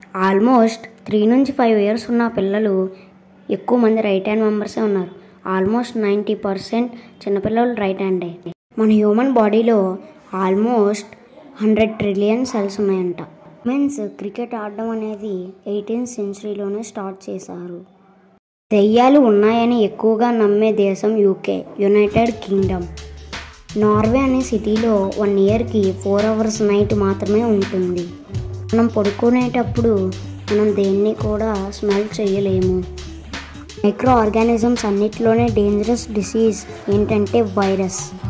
almost three నుంచి five years ఉన్న పిల్లలు ఎక్కువ మంది రైట్ హ్యాండ్ మెంబర్సే ఉన్నారు ఆల్మోస్ట్ నైంటీ పర్సెంట్ చిన్నపిల్లలు రైట్ హ్యాండే మన హ్యూమన్ బాడీలో ఆల్మోస్ట్ హండ్రెడ్ ట్రిలియన్ సెల్స్ ఉన్నాయంట మెన్స్ క్రికెట్ ఆడడం అనేది ఎయిటీన్త్ సెంచరీలోనే స్టార్ట్ చేశారు దెయ్యాలు ఉన్నాయని ఎక్కువగా నమ్మే దేశం యూకే యునైటెడ్ కింగ్డమ్ నార్వే అనే సిటీలో వన్ ఇయర్కి ఫోర్ అవర్స్ నైట్ మాత్రమే ఉంటుంది మనం పడుకునేటప్పుడు మనం దేన్ని కూడా స్మెల్ చేయలేము మైక్రో ఆర్గానిజమ్స్ అన్నిటిలోనే డేంజరస్ డిసీజ్ ఏంటంటే వైరస్